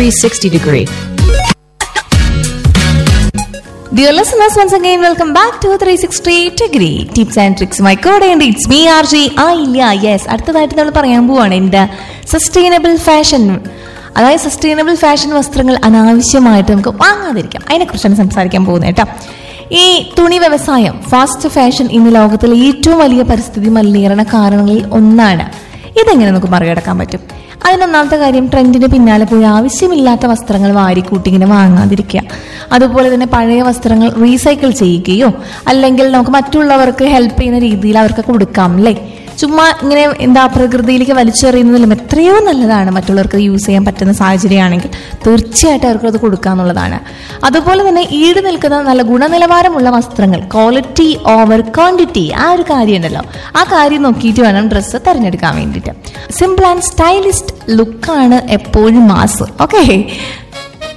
360 degree. Dear listeners, once again, welcome back to 360 Degree Tips and Tricks. My code and it's me, RJ. ആ ഇല്ല yes അടുത്തതായിട്ട് നമ്മൾ പറയാൻ പോവാണ് എന്താ സസ്റ്റൈനബിൾ ഫാഷൻ അതായത് സസ്റ്റൈനബിൾ ഫാഷൻ വസ്ത്രങ്ങൾ അനാവശ്യമായിട്ട് നമുക്ക് വാങ്ങാതിരിക്കാം അതിനെക്കുറിച്ചാണ് സംസാരിക്കാൻ പോകുന്നത് കേട്ടോ ഈ തുണി വ്യവസായം ഫാസ്റ്റ് ഫാഷൻ ഇന്ന് ലോകത്തിലെ ഏറ്റവും വലിയ പരിസ്ഥിതി മലിനീകരണ കാരണങ്ങളിൽ ഒന്നാണ് ഇതെങ്ങനെ നമുക്ക് മറികടക്കാൻ പറ്റും അതിനൊന്നാമത്തെ കാര്യം ട്രെൻഡിന് പിന്നാലെ പോയി ആവശ്യമില്ലാത്ത വസ്ത്രങ്ങൾ വാരിക്കൂട്ടി ഇങ്ങനെ വാങ്ങാതിരിക്കുക അതുപോലെ തന്നെ പഴയ വസ്ത്രങ്ങൾ റീസൈക്കിൾ ചെയ്യുകയോ അല്ലെങ്കിൽ നമുക്ക് മറ്റുള്ളവർക്ക് ഹെൽപ്പ് ചെയ്യുന്ന രീതിയിൽ അവർക്ക് കൊടുക്കാം അല്ലേ ചുമ്മാ ഇങ്ങനെ എന്താ പ്രകൃതിയിലേക്ക് വലിച്ചെറിയുന്നതിലും എത്രയോ നല്ലതാണ് മറ്റുള്ളവർക്ക് യൂസ് ചെയ്യാൻ പറ്റുന്ന സാഹചര്യമാണെങ്കിൽ തീർച്ചയായിട്ടും അവർക്ക് അത് കൊടുക്കുക എന്നുള്ളതാണ് അതുപോലെ തന്നെ ഈട് നിൽക്കുന്ന നല്ല ഗുണനിലവാരമുള്ള വസ്ത്രങ്ങൾ ക്വാളിറ്റി ഓവർ ക്വാണ്ടിറ്റി ആ ഒരു കാര്യം ഉണ്ടല്ലോ ആ കാര്യം നോക്കിയിട്ട് വേണം ഡ്രസ്സ് തിരഞ്ഞെടുക്കാൻ വേണ്ടിയിട്ട് സിമ്പിൾ ആൻഡ് സ്റ്റൈലിസ്റ്റ് ലുക്കാണ് എപ്പോഴും മാസ് ഓക്കെ